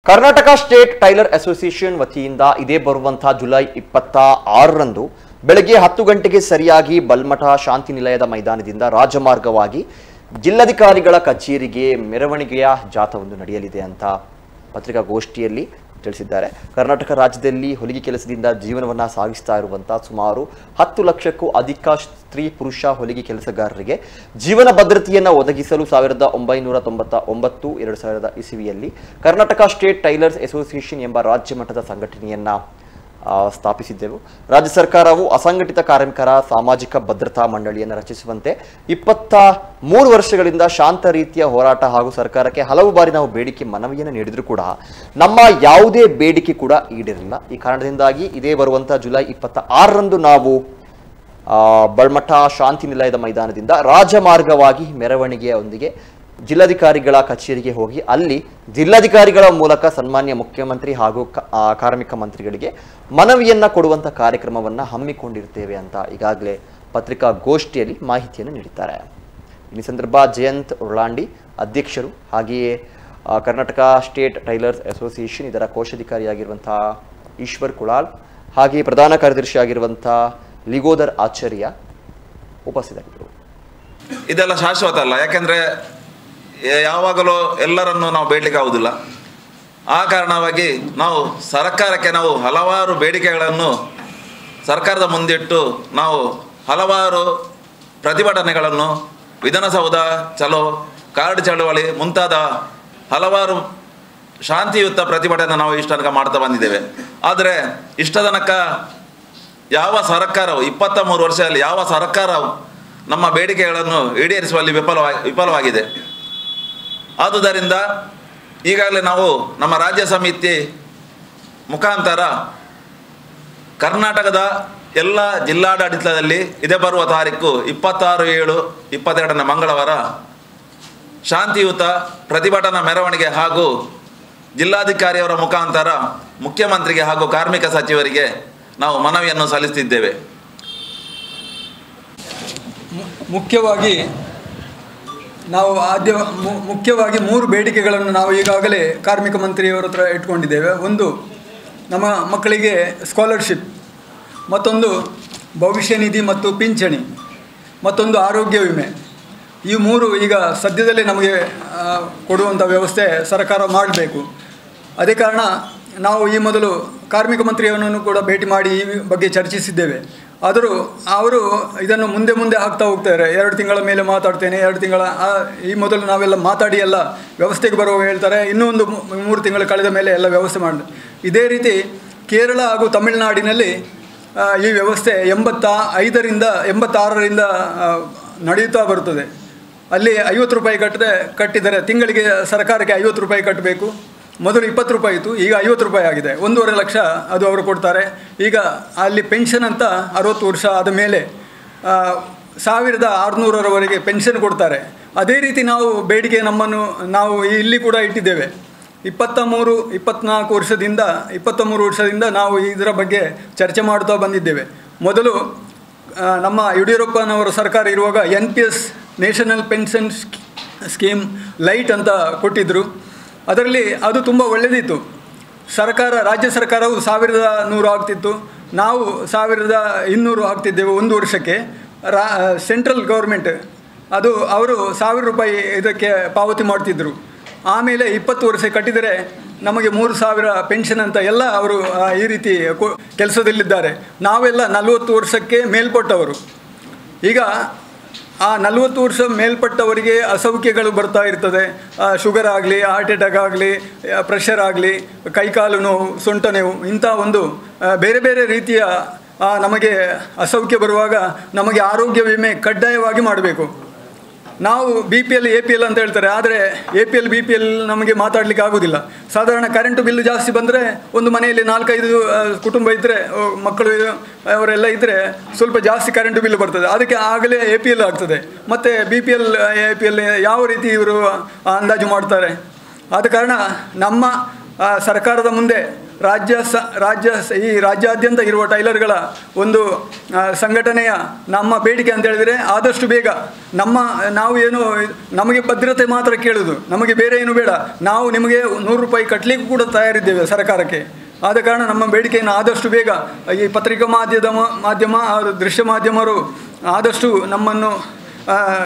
Karnataka state tailor association ವತಿಯಿಂದ ಇದೇ ಬರುವಂತಹ ಜುಲೈ ಇಪ್ಪತ್ತ ಆರರಂದು ಬೆಳಗ್ಗೆ ಹತ್ತು ಗಂಟೆಗೆ ಸರಿಯಾಗಿ ಬಲ್ಮಠ ಶಾಂತಿ ನಿಲಯದ ಮೈದಾನದಿಂದ ರಾಜಮಾರ್ಗವಾಗಿ ಜಿಲ್ಲಾಧಿಕಾರಿಗಳ ಕಚೇರಿಗೆ ಮೆರವಣಿಗೆಯ ಜಾಥಾವೊಂದು ನಡೆಯಲಿದೆ ಅಂತ ಪತ್ರಿಕಾಗೋಷ್ಠಿಯಲ್ಲಿ ತಿಳಿಸಿದ್ದಾರೆ ಕರ್ನಾಟಕ ರಾಜ್ಯದಲ್ಲಿ ಹೊಲಿಗೆ ಕೆಲಸದಿಂದ ಜೀವನವನ್ನ ಸಾಗಿಸ್ತಾ ಇರುವಂತಹ ಸುಮಾರು ಹತ್ತು ಲಕ್ಷಕ್ಕೂ ಅಧಿಕ ಸ್ತ್ರೀ ಪುರುಷ ಹೊಲಿಗೆ ಕೆಲಸಗಾರರಿಗೆ ಜೀವನ ಭದ್ರತೆಯನ್ನ ಒದಗಿಸಲು ಸಾವಿರದ ಒಂಬೈನೂರ ತೊಂಬತ್ತ ಒಂಬತ್ತು ಎರಡು ಸಾವಿರದ ಇಸವಿಯಲ್ಲಿ ಕರ್ನಾಟಕ ಸ್ಟೇಟ್ ಟೈಲರ್ಸ್ ಅಸೋಸಿಯೇಷನ್ ಎಂಬ ರಾಜ್ಯ ಮಟ್ಟದ ಸಂಘಟನೆಯನ್ನ ಆ, ಸ್ಥಾಪಿಸಿದ್ದೆವು ರಾಜ್ಯ ಸರ್ಕಾರವು ಅಸಂಘಟಿತ ಕಾರ್ಮಿಕರ ಸಾಮಾಜಿಕ ಭದ್ರತಾ ಮಂಡಳಿಯನ್ನು ರಚಿಸುವಂತೆ ಇಪ್ಪತ್ತ ಮೂರು ವರ್ಷಗಳಿಂದ ಶಾಂತ ರೀತಿಯ ಹೋರಾಟ ಹಾಗೂ ಸರ್ಕಾರಕ್ಕೆ ಹಲವು ಬಾರಿ ನಾವು ಬೇಡಿಕೆ ಮನವಿಯನ್ನು ನೀಡಿದರೂ ಕೂಡ ನಮ್ಮ ಯಾವುದೇ ಬೇಡಿಕೆ ಕೂಡ ಈಡೇರಿಲ್ಲ ಈ ಕಾರಣದಿಂದಾಗಿ ಇದೇ ಬರುವಂತಹ ಜುಲೈ ಇಪ್ಪತ್ತ ಆರರಂದು ನಾವು ಆ, ಬಳ್ಮಠ ಶಾಂತಿ ನಿಲಯದ ಮೈದಾನದಿಂದ ರಾಜಮಾರ್ಗವಾಗಿ ಮೆರವಣಿಗೆಯೊಂದಿಗೆ ಜಿಲ್ಲಾಧಿಕಾರಿಗಳ ಕಚೇರಿಗೆ ಹೋಗಿ ಅಲ್ಲಿ ಜಿಲ್ಲಾಧಿಕಾರಿಗಳ ಮೂಲಕ ಸನ್ಮಾನ್ಯ ಮುಖ್ಯಮಂತ್ರಿ ಹಾಗೂ ಕ- ಆ, ಕಾರ್ಮಿಕ ಮಂತ್ರಿಗಳಿಗೆ ಮನವಿಯನ್ನ ಕೊಡುವಂತ ಕಾರ್ಯಕ್ರಮವನ್ನ ಹಮ್ಮಿಕೊಂಡಿರ್ತೇವೆ ಅಂತ ಈಗಾಗಲೇ ಪತ್ರಿಕಾಗೋಷ್ಠಿಯಲ್ಲಿ ಮಾಹಿತಿಯನ್ನು ನೀಡಿದ್ದಾರೆ ಈ ಸಂದರ್ಭ ಜಯಂತ್ ಉರ್ಲಾಂಡಿ ಅಧ್ಯಕ್ಷರು ಹಾಗೆಯೇ ಆ, ಕರ್ನಾಟಕ ಸ್ಟೇಟ್ ಟೈಲರ್ಸ್ ಅಸೋಸಿಯೇಷನ್ ಇದರ ಕೋಶಾಧಿಕಾರಿಯಾಗಿರುವಂತಹ ಈಶ್ವರ್ ಕುಳಾಲ್ ಹಾಗೆಯೇ ಪ್ರಧಾನ ಕಾರ್ಯದರ್ಶಿ ಆಗಿರುವಂತಹ ಲಿಗೋದರ್ ಆಚಾರ್ಯ ಉಪಸ್ಥಿತರಿದ್ದರು ಇದೆಲ್ಲ ಶಾಶ್ವತ ಅಲ್ಲ ಯಾಕೆಂದರೆ ಯಾವಾಗಲೂ ಎಲ್ಲರನ್ನು ನಾವು ಬೇಡಲಿಕ್ಕೆ ಆಗುವುದಿಲ್ಲ ಆ ಕಾರಣವಾಗಿ ನಾವು ಸರ್ಕಾರಕ್ಕೆ ನಾವು ಹಲವಾರು ಬೇಡಿಕೆಗಳನ್ನು ಸರ್ಕಾರದ ಮುಂದಿಟ್ಟು ನಾವು ಹಲವಾರು ಪ್ರತಿಭಟನೆಗಳನ್ನು ವಿಧಾನಸೌಧ ಚಲೋ ಕಾರ್ಡ್ ಚಳವಳಿ ಮುಂತಾದ ಹಲವಾರು ಶಾಂತಿಯುತ ಪ್ರತಿಭಟನೆ ನಾವು ಇಷ್ಟ ತನಕ ಮಾಡ್ತಾ ಬಂದಿದ್ದೇವೆ ಆದರೆ ಇಷ್ಟ ತನಕ ಯಾವ ಸರ್ಕಾರವು ಇಪ್ಪತ್ತ ಮೂರು ವರ್ಷದಲ್ಲಿ ಯಾವ ಸರ್ಕಾರವು ನಮ್ಮ ಬೇಡಿಕೆಗಳನ್ನು ಈಡೇರಿಸುವಲ್ಲಿ ವಿಫಲವಾಗಿ ವಿಫಲವಾಗಿದೆ ಆದುದರಿಂದ ಈಗಾಗಲೇ ನಾವು ನಮ್ಮ ರಾಜ್ಯ ಸಮಿತಿ ಮುಖಾಂತರ ಕರ್ನಾಟಕದ ಎಲ್ಲ ಜಿಲ್ಲಾಡಳಿತದಲ್ಲಿ ಇದೇ ಬರುವ ತಾರೀಕು ಇಪ್ಪತ್ತಾರು ಏಳು ಇಪ್ಪತ್ತೆರಡನೇ ಮಂಗಳವಾರ ಶಾಂತಿಯುತ ಪ್ರತಿಭಟನಾ ಮೆರವಣಿಗೆ ಹಾಗೂ ಜಿಲ್ಲಾಧಿಕಾರಿಯವರ ಮುಖಾಂತರ ಮುಖ್ಯಮಂತ್ರಿಗೆ ಹಾಗೂ ಕಾರ್ಮಿಕ ಸಚಿವರಿಗೆ ನಾವು ಮನವಿಯನ್ನು ಸಲ್ಲಿಸುತ್ತಿದ್ದೇವೆ ಮು- ಮುಖ್ಯವಾಗಿ ನಾವು ಆದ್ಯ ಮು- ಮುಖ್ಯವಾಗಿ ಮೂರು ಬೇಡಿಕೆಗಳನ್ನು ನಾವು ಈಗಾಗಲೇ ಕಾರ್ಮಿಕ ಮಂತ್ರಿಯವರ ಹತ್ರ ಇಟ್ಕೊಂಡಿದ್ದೇವೆ ಒಂದು ನಮ್ಮ ಮಕ್ಕಳಿಗೆ ಸ್ಕಾಲರ್ಶಿಪ್ ಮತ್ತೊಂದು ಭವಿಷ್ಯ ನಿಧಿ ಮತ್ತು ಪಿಂಚಣಿ ಮತ್ತೊಂದು ಆರೋಗ್ಯ ವಿಮೆ ಈ ಮೂರು ಈಗ ಸದ್ಯದಲ್ಲೇ ನಮಗೆ ಆ, ಕೊಡುವಂಥ ವ್ಯವಸ್ಥೆ ಸರ್ಕಾರ ಮಾಡಬೇಕು ಅದೇ ಕಾರಣ ನಾವು ಈ ಮೊದಲು ಕಾರ್ಮಿಕ ಮಂತ್ರಿಯವರನ್ನು ಕೂಡ ಭೇಟಿ ಮಾಡಿ ಈ ಬಗ್ಗೆ ಚರ್ಚಿಸಿದ್ದೇವೆ ಆದರೂ ಅವರು ಇದನ್ನು ಮುಂದೆ ಮುಂದೆ ಹಾಕ್ತಾ ಹೋಗ್ತಾರೆ ಎರಡು ತಿಂಗಳ ಮೇಲೆ ಮಾತಾಡ್ತೇನೆ ಎರಡು ತಿಂಗಳ ಆ, ಈ ಮೊದಲು ನಾವೆಲ್ಲ ಮಾತಾಡಿ ಎಲ್ಲ ವ್ಯವಸ್ಥೆಗೆ ಬರುವಾಗ ಹೇಳ್ತಾರೆ ಇನ್ನೂ ಒಂದು ಮೂ- ಮೂರು ತಿಂಗಳು ಕಳೆದ ಮೇಲೆ ಎಲ್ಲ ವ್ಯವಸ್ಥೆ ಮಾಡಿದೆ ಇದೇ ರೀತಿ ಕೇರಳ ಹಾಗೂ ತಮಿಳುನಾಡಿನಲ್ಲಿ ಆ, ಈ ವ್ಯವಸ್ಥೆ ಎಂಬತ್ತ ಐದರಿಂದ ಎಂಬತ್ತಾರರಿಂದ ಆ, ನಡೆಯುತ್ತಾ ಬರುತ್ತದೆ ಅಲ್ಲಿ ಐವತ್ತು ರೂಪಾಯಿ ಕಟ್ಟದೆ ಕಟ್ಟಿದರೆ ತಿಂಗಳಿಗೆ ಸರ್ಕಾರಕ್ಕೆ ಐವತ್ತು ರೂಪಾಯಿ ಕಟ್ಟಬೇಕು ಮೊದಲು ಇಪ್ಪತ್ತು ರೂಪಾಯಿ ಇತ್ತು ಈಗ ಐವತ್ತು ರೂಪಾಯಿ ಆಗಿದೆ ಒಂದೂವರೆ ಲಕ್ಷ ಅದು ಅವರು ಕೊಡ್ತಾರೆ ಈಗ ಅಲ್ಲಿ ಪೆನ್ಷನ್ ಅಂತ ಅರವತ್ತು ವರ್ಷ ಆದ ಮೇಲೆ ಆ, ಸಾವಿರದ ಆರುನೂರರವರೆಗೆ ಪೆನ್ಷನ್ ಕೊಡ್ತಾರೆ ಅದೇ ರೀತಿ ನಾವು ಬೇಡಿಕೆ ನಮ್ಮನ್ನು ನಾವು ಇಲ್ಲಿ ಕೂಡ ಇಟ್ಟಿದ್ದೇವೆ ಇಪ್ಪತ್ತ ಮೂರು ಇಪ್ಪತ್ನಾಲ್ಕು ವರ್ಷದಿಂದ ಇಪ್ಪತ್ತ ಮೂರು ವರ್ಷದಿಂದ ನಾವು ಇದರ ಬಗ್ಗೆ ಚರ್ಚೆ ಮಾಡುತ್ತಾ ಬಂದಿದ್ದೇವೆ ಮೊದಲು ಆ, ನಮ್ಮ ಯಡಿಯೂರಪ್ಪನವರ ಸರ್ಕಾರ ಇರುವಾಗ N P S national pension scheme light ಅಂತ ಕೊಟ್ಟಿದ್ದರು ಅದರಲ್ಲಿ ಅದು ತುಂಬ ಒಳ್ಳೆಯದಿತ್ತು ಸರ್ಕಾರ ರಾಜ್ಯ ಸರ್ಕಾರವು ಸಾವಿರದ ನೂರು ಆಗ್ತಿತ್ತು ನಾವು ಸಾವಿರದ ಇನ್ನೂರು ಆಗ್ತಿದ್ದೆವು ಒಂದು ವರ್ಷಕ್ಕೆ ರಾ ಸೆಂಟ್ರಲ್ ಗೌರ್ಮೆಂಟ್ ಅದು ಅವರು ಸಾವಿರ ರೂಪಾಯಿ ಇದಕ್ಕೆ ಪಾವತಿ ಮಾಡ್ತಿದ್ದರು ಆಮೇಲೆ ಇಪ್ಪತ್ತು ವರ್ಷ ಕಟ್ಟಿದರೆ ನಮಗೆ ಮೂರು ಸಾವಿರ ಪೆನ್ಷನ್ ಅಂತ ಎಲ್ಲ ಅವರು ಆ, ಈ ರೀತಿ ಕೊ- ಕೆಲಸದಲ್ಲಿದ್ದಾರೆ ನಾವೆಲ್ಲ ನಲವತ್ತು ವರ್ಷಕ್ಕೆ ಮೇಲ್ಪಟ್ಟವರು ಈಗ ಆ ನಲವತ್ತು ವರ್ಷ ಮೇಲ್ಪಟ್ಟವರಿಗೆ ಅಸೌಖ್ಯಗಳು ಬರ್ತಾ ಇರ್ತದೆ ಶುಗರ್ ಆಗಲಿ ಹಾರ್ಟ್ ಅಟ್ಯಾಕ್ ಆಗಲಿ ಪ್ರೆಷರ್ ಆಗಲಿ ಕೈಕಾಲು ನೋವು ಸೊಂಟ ನೋವು ಇಂಥ ಒಂದು ಆ, ಬೇರೆ ಬೇರೆ ರೀತಿಯ ಆ, ನಮಗೆ ಅಸೌಖ್ಯ ಬರುವಾಗ ನಮಗೆ ಆರೋಗ್ಯ ವಿಮೆ ಕಡ್ಡಾಯವಾಗಿ ಮಾಡಬೇಕು ನಾವು B P L A P L ಅಂತ ಹೇಳ್ತಾರೆ ಆದರೆ A P L B P L ನಮಗೆ ಮಾತಾಡಲಿಕ್ಕೆ ಆಗೋದಿಲ್ಲ ಸಾಧಾರಣ ಕರೆಂಟು ಬಿಲ್ಲು ಜಾಸ್ತಿ ಬಂದರೆ ಒಂದು ಮನೆಯಲ್ಲಿ ನಾಲ್ಕೈದು ಆ, ಕುಟುಂಬ ಇದ್ದರೆ ಮಕ್ಕಳು ಅವರೆಲ್ಲ ಇದ್ದರೆ ಸ್ವಲ್ಪ ಜಾಸ್ತಿ ಕರೆಂಟು ಬಿಲ್ ಬರ್ತದೆ ಅದಕ್ಕೆ ಆಗಲೇ ಎ ಪಿ ಎಲ್ ಆಗ್ತದೆ ಮತ್ತು B P L A P L ಯಾವ ರೀತಿ ಇವರು ಅಂದಾಜು ಮಾಡ್ತಾರೆ ಆದ ಕಾರಣ ನಮ್ಮ ಆ, ಸರ್ಕಾರದ ಮುಂದೆ ರಾಜ್ಯ ಸ ರಾಜ್ಯ ಸ- ಈ ರಾಜ್ಯಾದ್ಯಂತ ಇರುವ ಟೈಲರ್ಗಳ ಒಂದು ಆ, ಸಂಘಟನೆಯ ನಮ್ಮ ಬೇಡಿಕೆ ಅಂತ ಹೇಳಿದರೆ ಆದಷ್ಟು ಬೇಗ ನಮ್ಮ ನಾವು ಏನು ನಮಗೆ ಭದ್ರತೆ ಮಾತ್ರ ಕೇಳುದು ನಮಗೆ ಬೇರೆ ಏನು ಬೇಡ ನಾವು ನಿಮಗೆ ನೂರು ರೂಪಾಯಿ ಕಟ್ಟಲಿಕ್ಕೂ ಕೂಡ ತಯಾರಿದ್ದೇವೆ ಸರ್ಕಾರಕ್ಕೆ ಆದ ಕಾರಣ ನಮ್ಮ ಬೇಡಿಕೆಯನ್ನು ಆದಷ್ಟು ಬೇಗ ಈ ಪತ್ರಿಕಾ ಮಾಧ್ಯಮ ಮಾಧ್ಯಮ ಹಾಗೂ ದೃಶ್ಯ ಮಾಧ್ಯಮರು ಆದಷ್ಟು ನಮ್ಮನ್ನು ಆ,